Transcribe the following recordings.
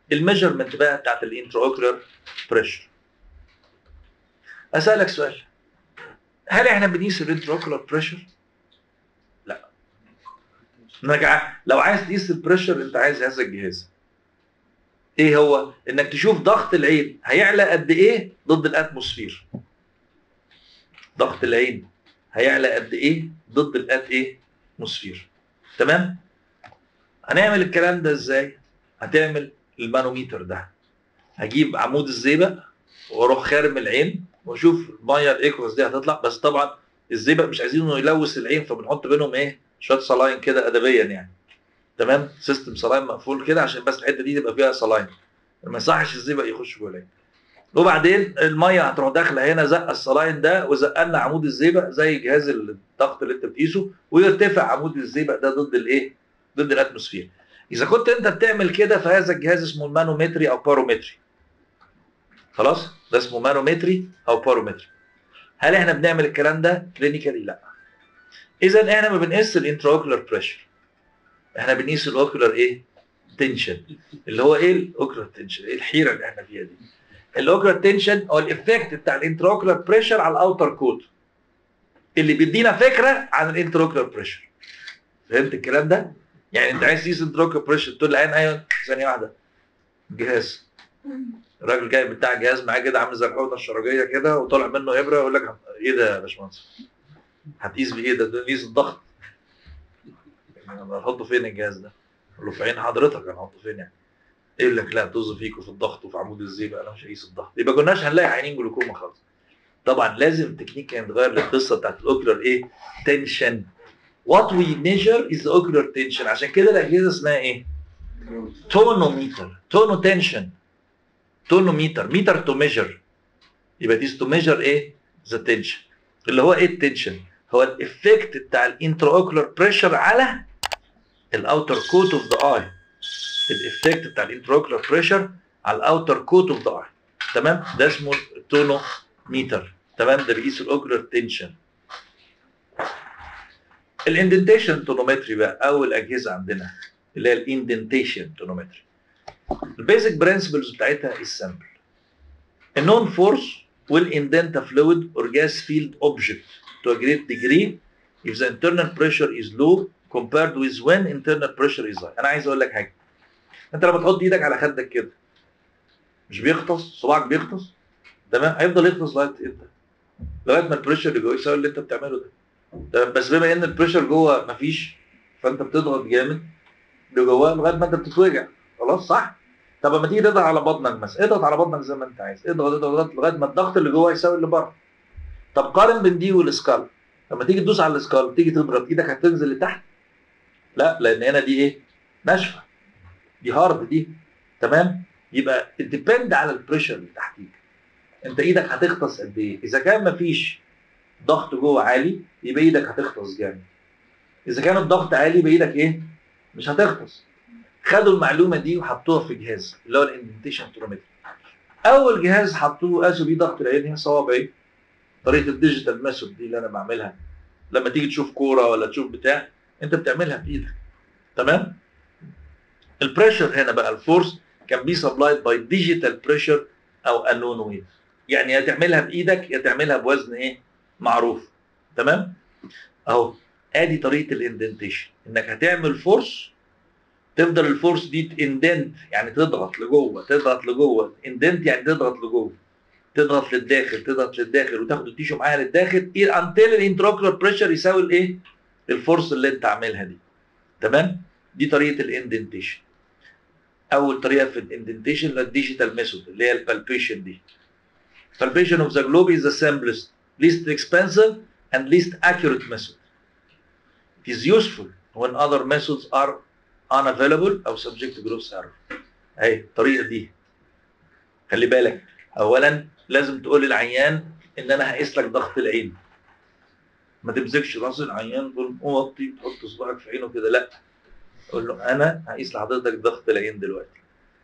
الميجرمنت بقى بتاعت الانترا اوكلر بريشر اسالك سؤال هل احنا بنقيس الانترا اوكلر بريشر؟ لا نرجع لو عايز تقيس البريشر انت عايز هذا الجهاز ايه هو؟ انك تشوف ضغط العين هيعلى قد ايه ضد الاتموسفير ضغط العين هيعلى قد ايه ضد الات ايه؟ اتموسفير تمام؟ هنعمل الكلام ده ازاي؟ هتعمل المانوميتر ده هجيب عمود الزئبق واروح خارم العين واشوف الميه الايكوس دي هتطلع بس طبعا الزئبق مش عايزين انه يلوث العين فبنحط بينهم ايه شويه صلاين كده ادبيا يعني تمام سيستم صلاين مقفول كده عشان بس الحته دي تبقى فيها صلاين ما يصحش الزئبق يخش جوه العين وبعدين الميه هتروح داخله هنا زق الصلاين ده وزقلنا عمود الزئبق زي جهاز الضغط اللي انت بتقيسه ويرتفع عمود الزئبق ده ضد الايه؟ ضد الاتموسفير. اذا كنت انت بتعمل كده فهذا الجهاز اسمه المانومتري او بارومتري. خلاص؟ ده اسمه مانومتري او بارومتري. هل احنا بنعمل الكلام ده كلينيكالي؟ لا. اذا احنا ما بنقيس الانتراوكولار بريشر. احنا بنقيس الاوكولار ايه؟ تنشن اللي هو ايه الاوكولار تنشن؟ ايه الحيره اللي احنا فيها دي؟ الاوكولار تنشن او الافكت بتاع الانتراوكولار بريشر على الاوتر كود اللي بيدينا فكره عن الانتراوكولار بريشر فهمت الكلام ده؟ يعني انت عايز تقيس انتراوكولار بريشر تقول العين ايوه ثانيه واحده جهاز الراجل جاي بتاع جهاز معاه كده عامل زي الحوضه الشرجيه كده وطالع منه ابره يقول لك ايه ده يا باشمهندس؟ هتقيس بايه ده؟ ده نقيس الضغط يعني هنحطه فين الجهاز ده؟ اقول له في عين حضرتك هنحطه فين يعني؟ يقول لك لا طز فيكوا في الضغط وفي عمود الزئبق انا مش هقيس الضغط يبقى كناش هنلاقي عينين جلوكوما خالص طبعا لازم التكنيك كان يتغير للقصه بتاعت الاوكلر ايه تنشن وات وي ميجر از اوكلر تنشن عشان كده الاجهزه اسمها ايه تونوميتر تونو تنشن تونوميتر ميتر تو ميجر يبقى دي تو ميجر ايه ذا تنشن اللي هو ايه التنشن هو الافكت بتاع الانترا اوكلر بريشر على الاوتر كوت اوف ذا اي الافكت بتاع الانتروكولار بريشر على الاوتر كوت اوف ذا اي تمام ده اسمه التونو ميتر تمام ده بيقيس الاوكولار تنشن الاندنتيشن تونومتري بقى اول اجهزه عندنا اللي هي الاندنتيشن تونومتري البيزك برنسبلز بتاعتها السامبل النون فورس will indent a fluid or gas filled object to a great degree if the internal pressure is low compared with when internal pressure is high. انا عايز اقول لك حاجه انت لما تحط ايدك على خدك كده مش بيغطس صباعك بيغطس تمام هيفضل يغطس لغايه امتى؟ لغايه ما البريشر اللي جوه يساوي اللي انت بتعمله ده تمام بس بما ان البريشر جوه مفيش فانت بتضغط جامد لجوه لغايه ما انت بتتوجع خلاص صح؟ طب لما تيجي تضغط على بطنك مثلا اضغط على بطنك زي ما انت عايز اضغط اضغط اضغط لغايه ما الضغط اللي جوه يساوي اللي بره طب قارن بين دي والسكال لما تيجي تدوس على السكال تيجي تضغط ايدك هتنزل لتحت لا لان هنا دي ايه؟ ناشفه دي هارد دي تمام يبقى ديبند على البريشر اللي تحتيك انت ايدك هتغطس قد ايه اذا كان مفيش ضغط جوه عالي يبقى ايدك هتغطس جامد اذا كان الضغط عالي يبقى ايدك ايه مش هتغطس خدوا المعلومه دي وحطوها في جهاز اللي هو الاندنتيشن ترومتر اول جهاز حطوه قاسوا بيه ضغط العين هي صوابعي طريقه الديجيتال ميثود دي اللي انا بعملها لما تيجي تشوف كوره ولا تشوف بتاع انت بتعملها بايدك تمام البريشر هنا بقى الفورس كان بي سبلايد باي ديجيتال بريشر او انون ويف يعني يا تعملها بايدك يا تعملها بوزن ايه معروف تمام اهو ادي طريقه الاندنتيشن انك هتعمل فورس تفضل الفورس دي تندنت يعني تضغط لجوه تضغط لجوه اندنت يعني تضغط لجوه تضغط للداخل تضغط للداخل وتاخد التيشو معاها للداخل انتل الانتراكولار بريشر يساوي الايه الفورس اللي انت عاملها دي تمام دي طريقه الاندنتيشن اول طريقه في الاندنتيشن اللي الديجيتال ميثود اللي هي البالبيشن دي palpation of the globe is the simplest least expensive and least accurate method it is useful when other methods are unavailable او subject to gross error اهي الطريقه دي خلي بالك اولا لازم تقول للعيان ان انا هقيس لك ضغط العين ما تمسكش راس العيان تقول وطي تحط صباعك في عينه كده لا قول له انا هقيس لحضرتك ضغط العين دلوقتي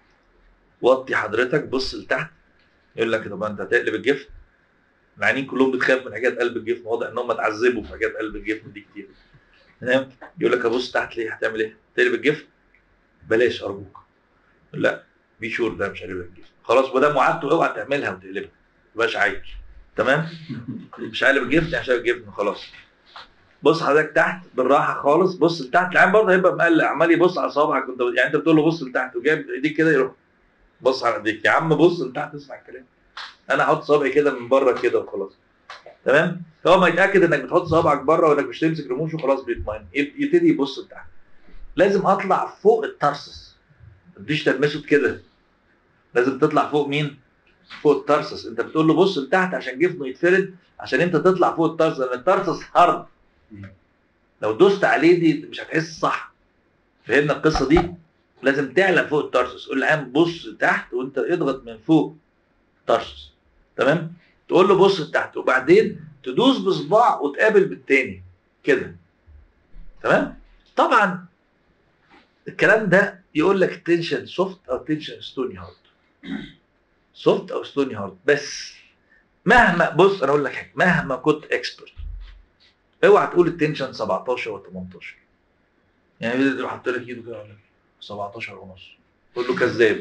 وطي حضرتك بص لتحت يقول لك طب انت هتقلب الجفن العيانين كلهم بتخاف من حاجات قلب الجفن واضح ان هم اتعذبوا في حاجات قلب الجفن دي كتير تمام يقول لك ابص تحت ليه هتعمل ايه؟ تقلب الجفن بلاش ارجوك لا بي شور ده مش هيقلب لك الجفن خلاص وده معادته اوعى تعملها وتقلبها ما تبقاش عايز تمام مش هقلب الجفن يعني مش هقلب الجفن خلاص بص حضرتك تحت بالراحه خالص بص لتحت العين برضه هيبقى مقلق عمال يبص على صوابعك وانت يعني انت بتقول له بص لتحت وجايب ايديك كده يروح بص على ايديك يا عم بص لتحت اسمع الكلام انا احط صابعي كده من بره كده وخلاص تمام هو ما يتاكد انك بتحط صوابعك بره وانك مش تمسك رموش وخلاص بيطمئن يبتدي يبص لتحت لازم اطلع فوق الترسس ما تجيش تلمسه كده لازم تطلع فوق مين؟ فوق الترسس انت بتقول له بص لتحت عشان جفنه يتفرد عشان انت تطلع فوق الترسس لان الترسس هارد لو دوست عليه دي مش هتحس صح فهمنا القصه دي لازم تعلى فوق الترسس قول للعيان بص تحت وانت اضغط من فوق الترسس تمام تقول له بص لتحت وبعدين تدوس بصباع وتقابل بالتاني كده تمام طبعا الكلام ده يقول لك تنشن سوفت او تنشن ستوني هارد سوفت او ستوني هارد بس مهما بص انا اقول لك حاجه مهما كنت اكسبرت اوعى تقول التنشن 17 و 18 يعني يروح حاطط لك ايده كده يقول لك 17 ونص قول له كذاب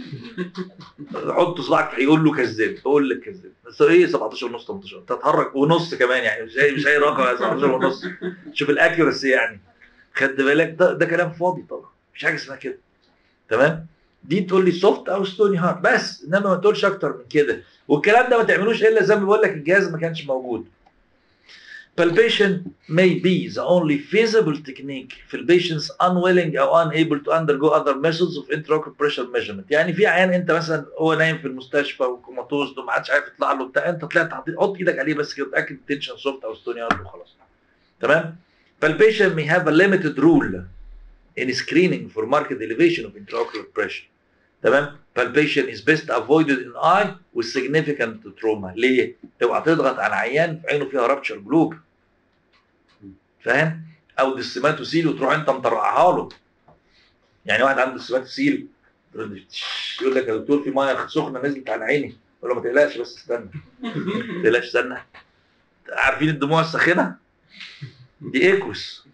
حط صباعك يقول له كذاب قول لك كذاب بس ايه 17 ونص 18 انت هتهرج ونص كمان يعني مش اي مش اي رقم 17 ونص شوف الاكيورسي يعني خد بالك ده, ده كلام فاضي طبعا مش حاجه اسمها كده تمام دي تقول لي سوفت او ستوني هارد بس انما ما تقولش اكتر من كده والكلام ده ما تعملوش الا زي ما بقول لك الجهاز ما كانش موجود Palpation may be the only feasible technique في ال patients unwilling or unable to undergo other methods of intraocular pressure measurement يعني في عيان انت مثلا هو نايم في المستشفى وكوماتوز وما حدش عارف يطلع له بتاع انت طلعت حط ايدك عليه بس كده تاكد تنشن سوفت او ستوني هارد وخلاص تمام Palpation may have a limited rule in screening for marked elevation of intraocular pressure تمام palpation is best avoided in eye with significant trauma ليه؟ اوعى تضغط على عيان في عينه فيها رابتشر جلوب فاهم؟ او ديسيماتوسيل وتروح انت مطرقعها له يعني واحد عنده ديسيماتوسيل يقول لك يا دكتور في ميه سخنه نزلت على عيني اقول له ما تقلقش بس استنى ما تقلقش استنى عارفين الدموع الساخنه؟ دي ايكوس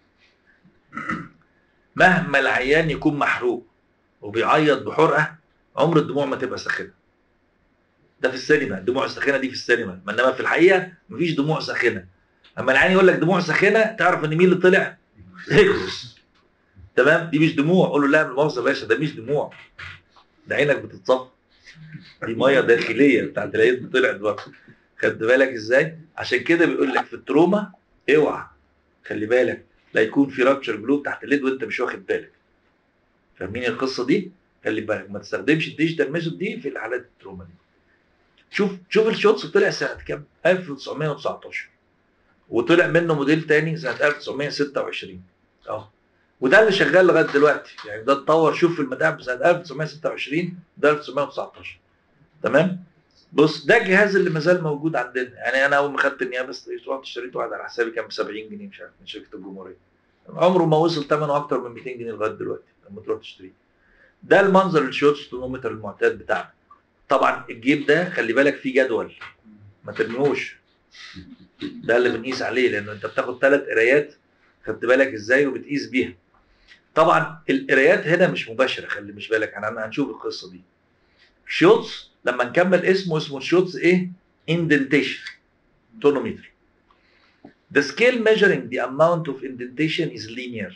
مهما العيان يكون محروق وبيعيط بحرقه عمر الدموع ما تبقى ساخنه ده في السينما الدموع الساخنه دي في السينما انما في الحقيقه مفيش دموع ساخنه اما العيان يقول لك دموع ساخنه تعرف ان مين اللي طلع هيكوس تمام دي مش دموع قول له لا مؤاخذه يا باشا ده مش دموع ده عينك بتتصفى دي ميه داخليه بتاعت العين طلعت بره خدت بالك ازاي عشان كده بيقول لك في التروما اوعى خلي بالك لا يكون في رابتشر جلوب تحت الليد وانت مش واخد بالك فاهمين القصه دي خلي بالك ما تستخدمش الديجيتال ميثود دي في الحالات التروما دي شوف شوف الشوتس طلع سنه كام 1919 وطلع منه موديل تاني سنه 1926 اهو وده اللي شغال لغايه دلوقتي يعني ده اتطور شوف في المتاحف سنه 1926 ده 1919 تمام بص ده الجهاز اللي ما زال موجود عندنا يعني انا اول ما خدت النيابه رحت اشتريت واحد على حسابي كان ب 70 جنيه مش عارف من شركه الجمهوريه عمره ما وصل ثمنه اكتر من 200 جنيه لغايه دلوقتي لما تروح تشتريه ده المنظر الشوتس تونومتر المعتاد بتاعنا طبعا الجيب ده خلي بالك فيه جدول ما ترميهوش ده اللي بنقيس عليه لانه انت بتاخد ثلاث قرايات خدت بالك ازاي وبتقيس بيها طبعا القرايات هنا مش مباشره خلي مش بالك احنا هنشوف القصه دي شوتس لما نكمل اسمه اسمه شوتس ايه indentation tonometer the scale measuring the amount of indentation is linear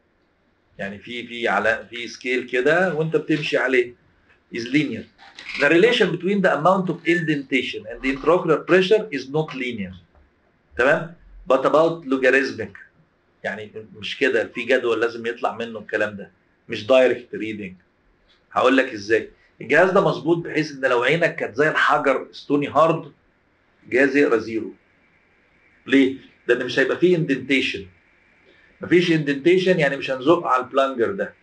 يعني في في على في سكيل كده وانت بتمشي عليه is linear the relation between the amount of indentation and the intraocular pressure is not linear تمام but about logarithmic يعني مش كده في جدول لازم يطلع منه الكلام ده مش دايركت ريدنج هقول لك ازاي الجهاز ده مظبوط بحيث ان لو عينك كانت زي الحجر ستوني هارد الجهاز يقرا زيرو ليه؟ لان مش هيبقى فيه اندنتيشن مفيش اندنتيشن يعني مش هنزق على البلانجر ده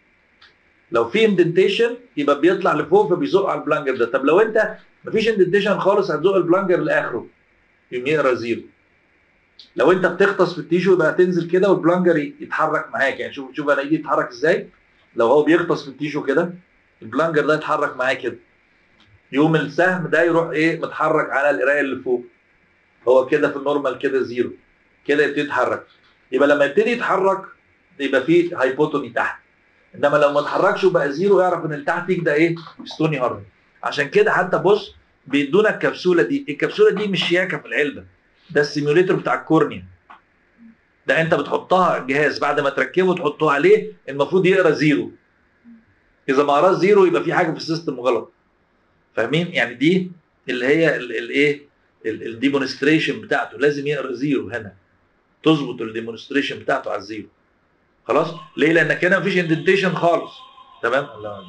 لو في اندنتيشن يبقى بيطلع لفوق فبيزق على البلانجر ده طب لو انت مفيش اندنتيشن خالص هتزق البلانجر لاخره يقوم يقرا زيرو لو انت بتغطس في التيشو يبقى هتنزل كده والبلانجر يتحرك معاك يعني شوف شوف انا ايدي يتحرك ازاي لو هو بيغطس في التيشو كده البلانجر ده يتحرك معاه كده يوم السهم ده يروح ايه متحرك على القرايه اللي فوق هو كده في النورمال كده زيرو كده يبتدي يتحرك يبقى لما يبتدي يتحرك يبقى في هايبوتوني تحت انما لو ما اتحركش وبقى زيرو يعرف ان اللي تحتيك ده ايه ستوني هارد عشان كده حتى بص بيدونا الكبسوله دي الكبسوله دي مش شياكه في العلبه ده السيميوليتر بتاع الكورنيا ده انت بتحطها جهاز بعد ما تركبه تحطه عليه المفروض يقرا زيرو اذا ما قراش زيرو يبقى في حاجه في السيستم غلط فاهمين يعني دي اللي هي الايه الديمونستريشن بتاعته لازم يقرا زيرو هنا تظبط الديمونستريشن بتاعته على الزيرو خلاص ليه لانك هنا مفيش اندنتيشن خالص تمام الله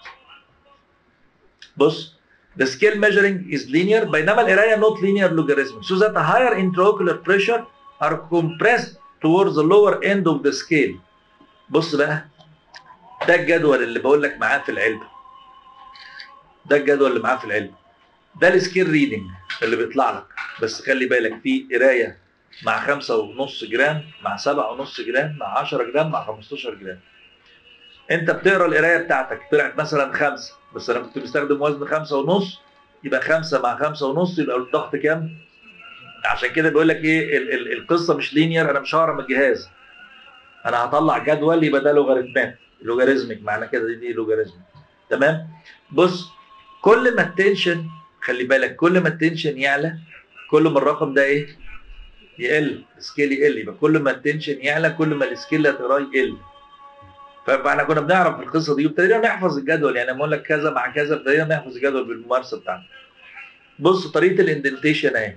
بص the scale measuring is linear بينما القرايه not linear logarithmic so that the higher intraocular pressure are compressed towards the lower end of the scale بص بقى ده الجدول اللي بقول لك معاه في العلبه ده الجدول اللي معاه في العلبه ده السكيل ريدنج اللي بيطلع لك بس خلي بالك في قرايه مع خمسة ونص جرام مع سبعة ونص جرام مع 10 جرام مع 15 جرام انت بتقرا القرايه بتاعتك طلعت مثلا خمسة بس انا كنت مستخدم وزن خمسة ونص يبقى خمسة مع خمسة ونص يبقى الضغط كام؟ عشان كده بيقول لك ايه ال ال القصه مش لينير انا مش هقرا من الجهاز انا هطلع جدول يبقى ده لوغاريتمات لوغاريزمك معنى كده دي, دي لوغاريزمك تمام بص كل ما التنشن خلي بالك كل ما التنشن يعلى كل ما الرقم ده ايه يقل السكيل يقل يبقى كل ما التنشن يعلى كل ما السكيل هتقراه يقل فاحنا كنا بنعرف القصه دي وابتدينا نحفظ الجدول يعني لما اقول لك كذا مع كذا ابتدينا نحفظ الجدول بالممارسه بتاعنا بص طريقه الاندنتيشن اهي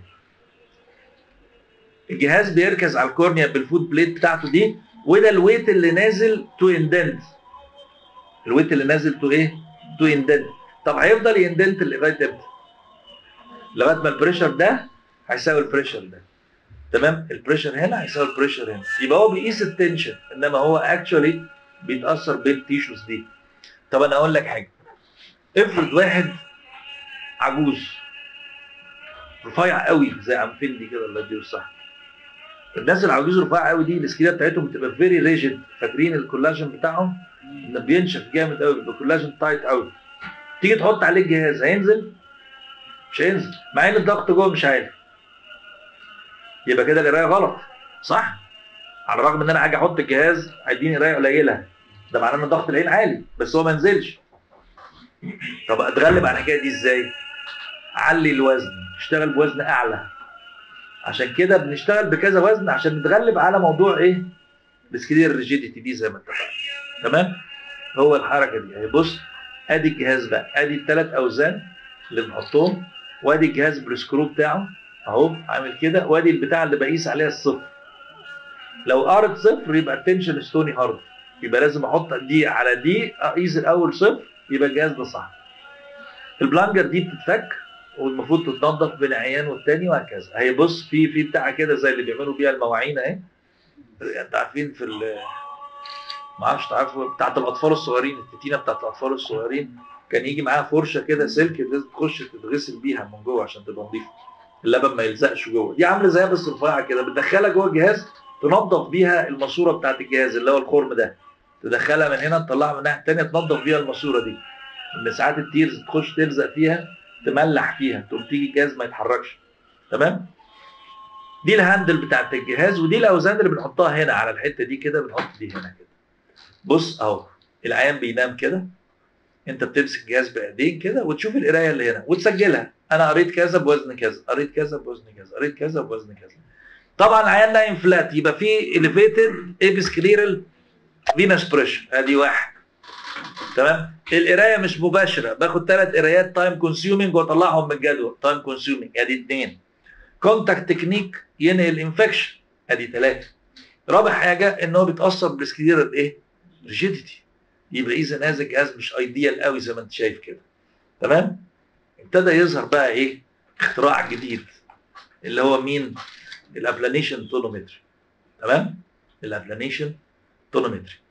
الجهاز بيركز على الكورنيا بالفوت بليت بتاعته دي وده الويت اللي نازل تو اندنت الويت اللي نازل تو ايه تو اندنت طب هيفضل يندنت لغايه امتى لغايه ما البريشر ده هيساوي البريشر ده تمام البريشر هنا هيساوي البريشر هنا يبقى هو بيقيس التنشن انما هو اكشولي بيتاثر بالتيشوز دي طب انا اقول لك حاجه افرض واحد عجوز رفيع قوي زي عم فندي كده الله يديله الصحه الناس العجوز رفيع قوي دي السكيله بتاعتهم بتبقى فيري ريجيد فاكرين الكولاجين بتاعهم انه بينشف جامد قوي بيبقى كولاجين تايت قوي تيجي تحط عليه الجهاز هينزل مش هينزل مع ان الضغط جوه مش عالي يبقى كده القرايه غلط صح على الرغم ان انا هاجي احط الجهاز هيديني قرايه قليله ده معناه ان ضغط العين عالي بس هو ما نزلش طب اتغلب على الحكايه دي ازاي علي الوزن اشتغل بوزن اعلى عشان كده بنشتغل بكذا وزن عشان نتغلب على موضوع ايه السكيلير ريجيديتي دي زي ما اتفقنا تمام هو الحركه دي اهي بص ادي الجهاز بقى ادي الثلاث اوزان اللي بنحطهم وادي الجهاز بالسكرو بتاعه اهو عامل كده وادي البتاع اللي بقيس عليها الصفر لو قارت صفر يبقى التنشن ستوني هارد يبقى لازم احط دي على دي اقيس الاول صفر يبقى الجهاز ده صح البلانجر دي بتتفك والمفروض تتنضف بين عيان والتاني وهكذا هي بص في في بتاع كده زي اللي بيعملوا بيها المواعين اهي انت عارفين في ال ما اعرفش تعرفوا بتاعت الاطفال الصغيرين التتينه بتاعت الاطفال الصغيرين كان يجي معاها فرشه كده سلك لازم تخش تتغسل بيها من جوه عشان تبقى نظيفه اللبن ما يلزقش جوه دي عامله زي بس رفيعه كده بتدخلها جوه الجهاز تنظف بيها الماسوره بتاعت الجهاز اللي هو الخرم ده تدخلها من هنا تطلعها من الناحيه الثانيه تنظف بيها الماسوره دي ان ساعات التيرز تخش تلزق فيها تملح فيها تقوم تيجي الجهاز ما يتحركش تمام دي الهاندل بتاعت الجهاز ودي الاوزان اللي بنحطها هنا على الحته دي كده بنحط دي هنا كده بص اهو العيان بينام كده انت بتمسك الجهاز بايديك كده وتشوف القرايه اللي هنا وتسجلها انا قريت كذا بوزن كذا قريت كذا بوزن كذا قريت كذا بوزن كذا طبعا العيان نايم فلات يبقى في اليفيتد ايبس كليرال فينس بريشر ادي واحد تمام القرايه مش مباشره باخد ثلاث قرايات تايم كونسيومينج واطلعهم من الجدول تايم كونسيومينج ادي اثنين كونتاكت تكنيك ينقل انفكشن ادي ثلاثه رابع حاجه ان هو بيتاثر بالسكليرال ايه؟ ريجيديتي يبقى اذا هذا الجهاز مش ايديال قوي زي ما انت شايف كده تمام؟ ابتدى يظهر بقى ايه؟ اختراع جديد اللي هو مين؟ الابلانيشن تونومتري تمام؟ الابلانيشن تونومتري